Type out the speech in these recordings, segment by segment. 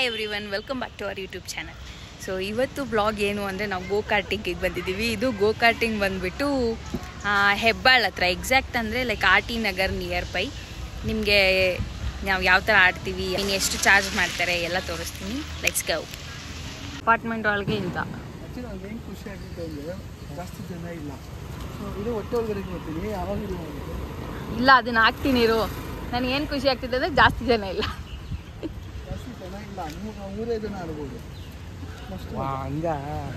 Every everyone welcome back to our YouTube channel so ಇವತ್ತು blog ಏನು ಅಂದರೆ ನಾವು ಗೋ ಕಾರ್ಟಿಂಗಿಗೆ ಬಂದಿದ್ದೀವಿ ಇದು ಗೋ ಕಾರ್ಟಿಂಗ್ ಬಂದುಬಿಟ್ಟು ಹೆಬ್ಬಾಳ್ ಹತ್ರ ಎಕ್ಸಾಕ್ಟ್ ಅಂದರೆ like R T Nagar nearby ನಿಮಗೆ ನಾವು ಯಾವ ಥರ ಆಡ್ತೀವಿ ಇನ್ನು ಎಷ್ಟು ಚಾರ್ಜ್ ಮಾಡ್ತಾರೆ ಎಲ್ಲ ತೋರಿಸ್ತೀನಿ ಲೆಟ್ಸ್ ಗೌ ಅಪಾರ್ಟ್ಮೆಂಟ್ ಒಳಗೆ ಇಂತ ಆ್ಯಕ್ಚುಲಿ ನನಗೆ ಏನು ಖುಷಿ ಆಗ್ತಿದೆ ಅಂದರೆ ಜಾಸ್ತಿ ಜನ ಇಲ್ಲ ಸೊ ಇದು ಹೊಟ್ಟೆ ಒಳಗಡೆ ಬರ್ತೀನಿ ಯಾವಾಗ ಇದು ಮಾಡೋದು ಇಲ್ಲ ಅದನ್ನ ಹಾಕ್ತೀನಿ ಇರು ನನಗೇನು ಖುಷಿ ಆಗ್ತಿದೆ ಅಂದರೆ ಜಾಸ್ತಿ ಜನ ಇಲ್ಲ ಜಾಸ್ತಿ ಜನ ಇಲ್ಲ ಮೂರು ಮೂರೇ ಜನ ಆಡ್ಬೋದು ಮಸ್ತ್ ಹಂಗ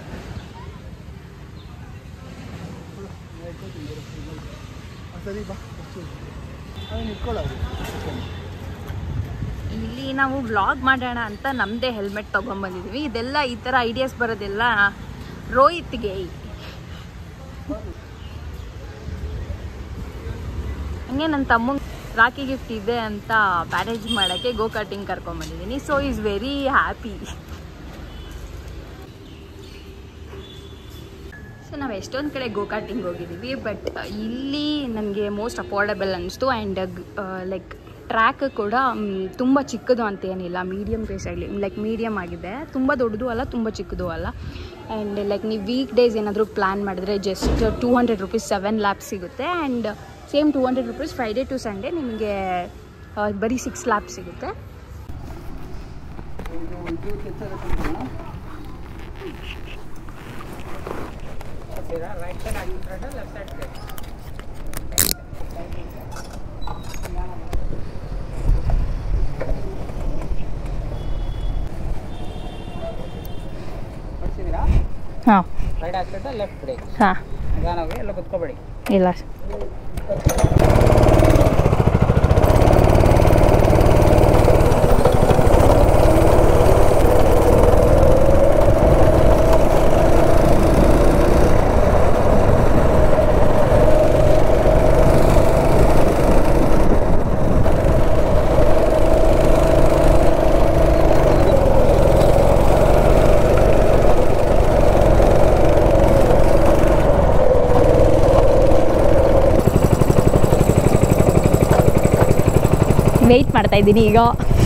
ಸರಿ ಬಾ ಅಷ್ಟು ಅದನ್ನ ಇಟ್ಕೊಳ್ಳೋದು ಇಲ್ಲಿ ನಾವು ವ್ಲಾಗ್ ಮಾಡೋಣ ಅಂತ ನಮ್ಮದೇ ಹೆಲ್ಮೆಟ್ ತೊಗೊಂಬಂದಿದ್ದೀವಿ ಇದೆಲ್ಲ ಈ ಥರ ಐಡಿಯಾಸ್ ಬರೋದೆಲ್ಲ ರೋಹಿತ್ಗೆ ಹಂಗೆ ನನ್ನ ತಮ್ಮಂಗೆ ರಾಖಿ ಗಿಫ್ಟ್ ಇದೆ ಅಂತ ಮ್ಯಾರೇಜ್ ಮಾಡೋಕ್ಕೆ ಗೋ ಕಾರ್ಟಿಂಗ್ ಕರ್ಕೊಂಬಂದಿದ್ದೀನಿ so is very happy so ನಾವು ಎಷ್ಟೊಂದು ಕಡೆ ಗೋ ಕಾರ್ಟಿಂಗ್ ಹೋಗಿದ್ದೀವಿ ಬಟ್ ಇಲ್ಲಿ ನನಗೆ ಮೋಸ್ಟ್ ಅಫೋರ್ಡಬಲ್ ಅನ್ನಿಸ್ತು ಆ್ಯಂಡ್ ಲೈಕ್ ಟ್ರ್ಯಾಕ್ ಕೂಡ ತುಂಬ ಚಿಕ್ಕದು ಅಂತ ಏನಿಲ್ಲ ಮೀಡಿಯಮ್ ಆಗಲಿ ಲೈಕ್ ಮೀಡಿಯಮ್ ಆಗಿದೆ ತುಂಬ ದೊಡ್ಡದು ಅಲ್ಲ ತುಂಬ ಚಿಕ್ಕದು ಅಲ್ಲ ಆ್ಯಂಡ್ ಲೈಕ್ ನೀವು ವೀಕ್ ಡೇಸ್ ಏನಾದರೂ ಪ್ಲ್ಯಾನ್ ಮಾಡಿದ್ರೆ just two hundred rupees seven laps ಸಿಗುತ್ತೆ and same two hundred rupees Friday to Sunday ನಿಮಗೆ ಆ, ಬರೀ ಸಿಕ್ಸ್ ಲ್ಯಾಬ್ಸ್ ಸಿಗುತ್ತೆ ಇದು ಇದು ಕೆಚ್ಚ ರೈಟ್ ಸೈಡ್ ಹಾಕಿದ್ರೆ ಲೆಫ್ಟ್ ಸೈಡ್ ಹೊಡ್ಸಿದ್ದೀರಾ ಹಾಂ ರೈಟ್ ಹಾಕ್ಬಿಟ್ಟು ಲೆಫ್ಟ್ ಬ್ರೇಕ್ ಹಾಂ ನಿಧಾನವಾಗಿ ಎಲ್ಲ ಕುತ್ಕೋಬೇಡಿ ಇಲ್ಲ ವೆಯ್ಟ್ ಮಾಡ್ತಾ ಇದ್ದೀನಿ ಈಗ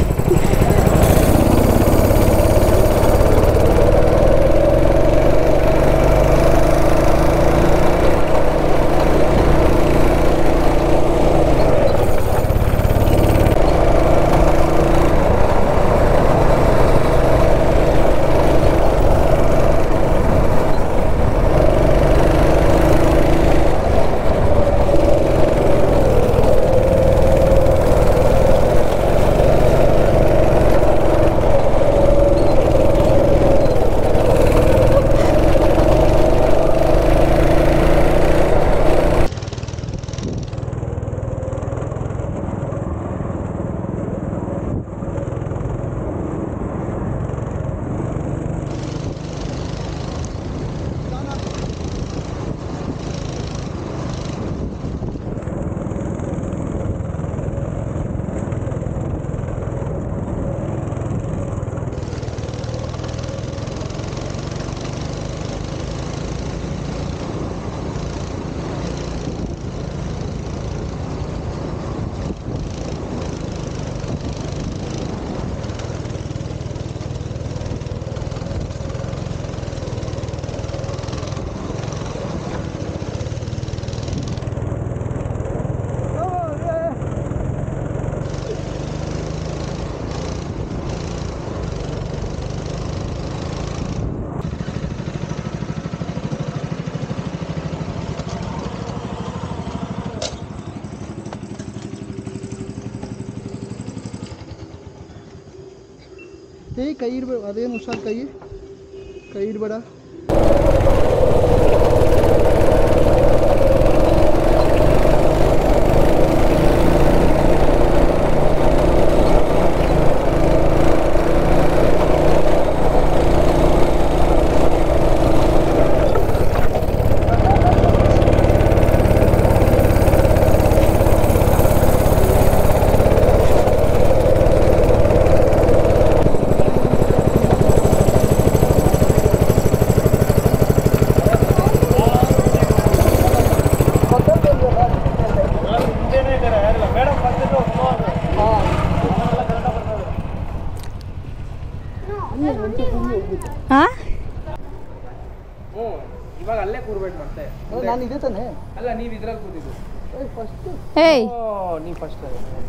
ಏಯ್ ಕೈ ಇಡ್ಬೇಡ ಅದೇನು ಹುಷಾರ್ ಕೈ ಕೈ ಇಡ್ಬೇಡ ಸೊ ಹಾಂ ಹ್ಞೂ ಇವಾಗ ಅಲ್ಲೇ ಕೂರ್ಬೇಕು ಮತ್ತೆ ನಾನು ಇದೆ ತಾನೆ ಅಲ್ಲ ನೀವು ಇದ್ರಲ್ಲಿ ಕೂತಿದ್ದು ಫಸ್ಟ್ ಏಯ್ ಓ ನೀವು ಫಸ್ಟ್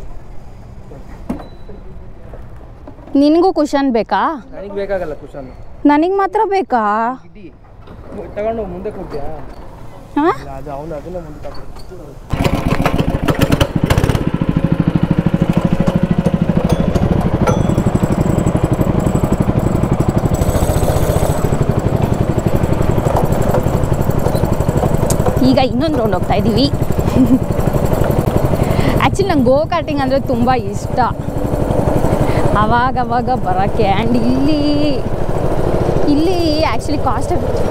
ನಿನಗೂ ಕುಶನ್ ಬೇಕಾ ನನಗೆ ಬೇಕಾಗಲ್ಲ ಕುಶನ್ ನನಗೆ ಮಾತ್ರ ಬೇಕಾ ಇಡಿ ತಗೊಂಡು ಮುಂದೆ ಕೂರ್ತೀಯಾ ಹಾಂ ಇಲ್ಲ ಅದು ಅವನು ಅದನ್ನ ಮುಂದೆ ತಗೊಂಡು ಈಗ ಇನ್ನೊಂದು ರೌಂಡ್ ಹೋಗ್ತಾ ಇದ್ದೀವಿ ಆ್ಯಕ್ಚುಲಿ ನಂಗೆ ಗೋ ಕಾರ್ಟಿಂಗ್ ಅಂದರೆ ತುಂಬ ಇಷ್ಟ ಅವಾಗವಾಗ ಬರೋಕ್ಕೆ ಆ್ಯಂಡ್ ಇಲ್ಲಿ ಇಲ್ಲಿ ಆ್ಯಕ್ಚುಲಿ ಕಾಸ್ಟ್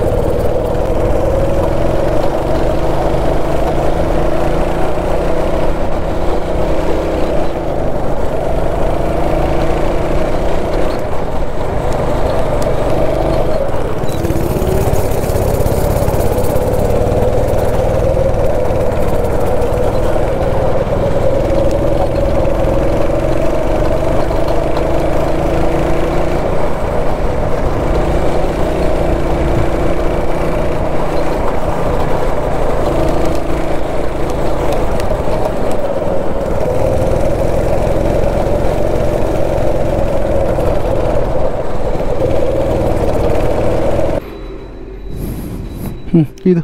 ಹ್ಞೂ ಇದು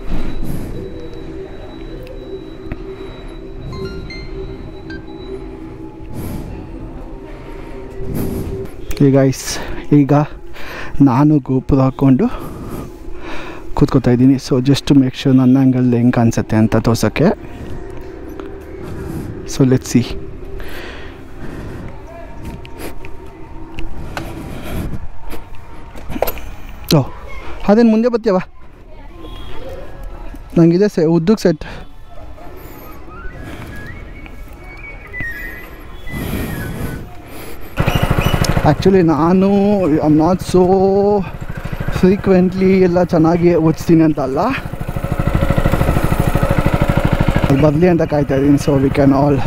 ಈಗ ಐಸ್ ಈಗ ನಾನು ಗೋಪುರ ಹಾಕ್ಕೊಂಡು ಕೂತ್ಕೋತಾ ಇದ್ದೀನಿ ಸೊ ಜಸ್ಟ್ ಮೇಕ್ ಶೂರ್ ನನ್ನ ಆ್ಯಂಗಲ್ ಹೆಂಗೆ ಕಾಣಿಸುತ್ತೆ ಅಂತ ತೋರ್ಸೋಕ್ಕೆ ಸೊ ಲೆಟ್ ಸಿ ಓ ಅದೇನು ಮುಂದೆ ಬರ್ತೀಯವ ನನಗಿದೆ ಸೆ ಉದ್ದಕ್ಕೆ ಸೆಟ್ ಆ್ಯಕ್ಚುಲಿ ನಾನು ಐಮ್ ನಾಟ್ ಸೋ ಫ್ರೀಕ್ವೆಂಟ್ಲಿ ಎಲ್ಲ ಚೆನ್ನಾಗಿ ಓದಿಸ್ತೀನಿ ಅಂತ ಅಲ್ಲ ಬರಲಿ ಅಂತ ಕಾಯ್ತಾ ಇದ್ದೀನಿ so we can all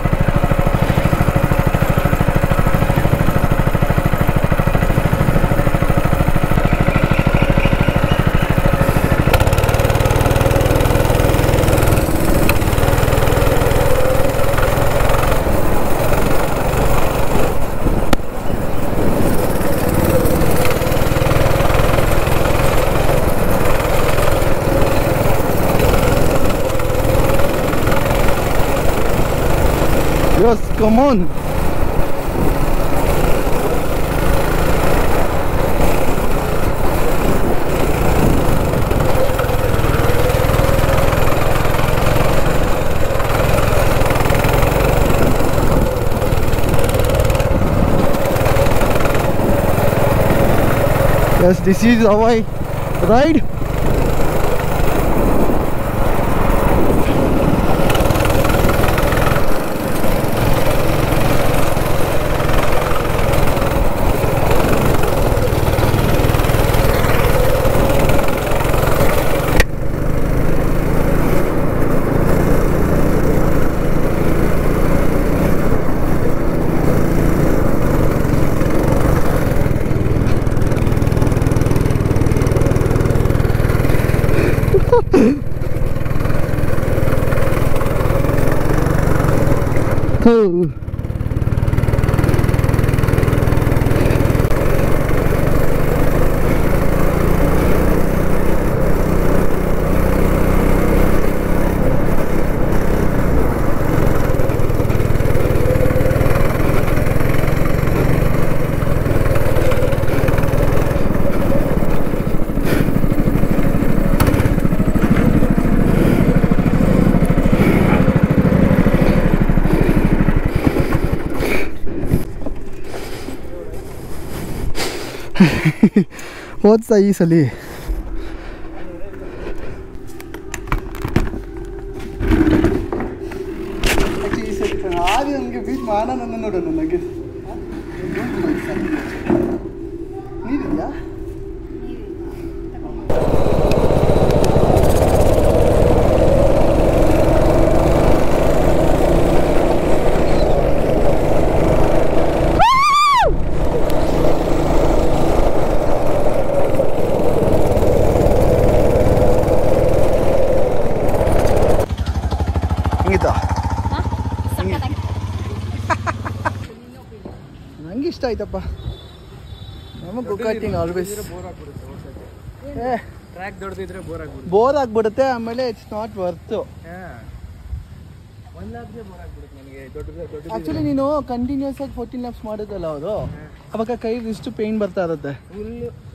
Yes, come on. Yes, this is how I ride. Oh. ಓದ್ತಾ ಈ ಸಲ ಆದಿ ನಮಗೆ ಬೀಚ್ ಮಾಡೋಣ ನೋಡೋಣ ನನಗೆ ನೀರಿದೆಯಾ ಆಯ್ತಪ್ಪ ನಮಗೆ ಗೋಕಾಟಿಂಗ್ ಆಲ್ವೇಸ್ ಬೋರ್ ಆಗ್ಬಿಡುತ್ತೆ ಓಡ್ಸಕ್ಕೆ ಟ್ರ್ಯಾಕ್ ದೊಡ್ಡದಿದ್ರೆ ಬೋರ್ ಆಗ್ಬಿಡುತ್ತೆ ಬೋರ್ ಆಗ್ಬಿಡುತ್ತೆ ಆಮೇಲೆ ಇಟ್ಸ್ ನಾಟ್ ವರ್ತ್ ಒನ್ ಲ್ಯಾಬ್ಗೆ ಬೋರ್ ಆಗ್ಬಿಡುತ್ತೆ ನನಗೆ ದೊಡ್ಡ ದೊಡ್ಡ ಆಕ್ಚುಲಿ ನೀನು ಕಂಟಿನ್ಯೂಸ್ ಆಗಿ ಫೋರ್ಟೀನ್ ಲ್ಯಾಬ್ಸ್ ಮಾಡೋದಲ್ಲ ಅವರು ಅವಾಗ ಕೈ ಇಷ್ಟು ಪೇನ್ ಬರ್ತಾ ಇರುತ್ತೆ ಫುಲ್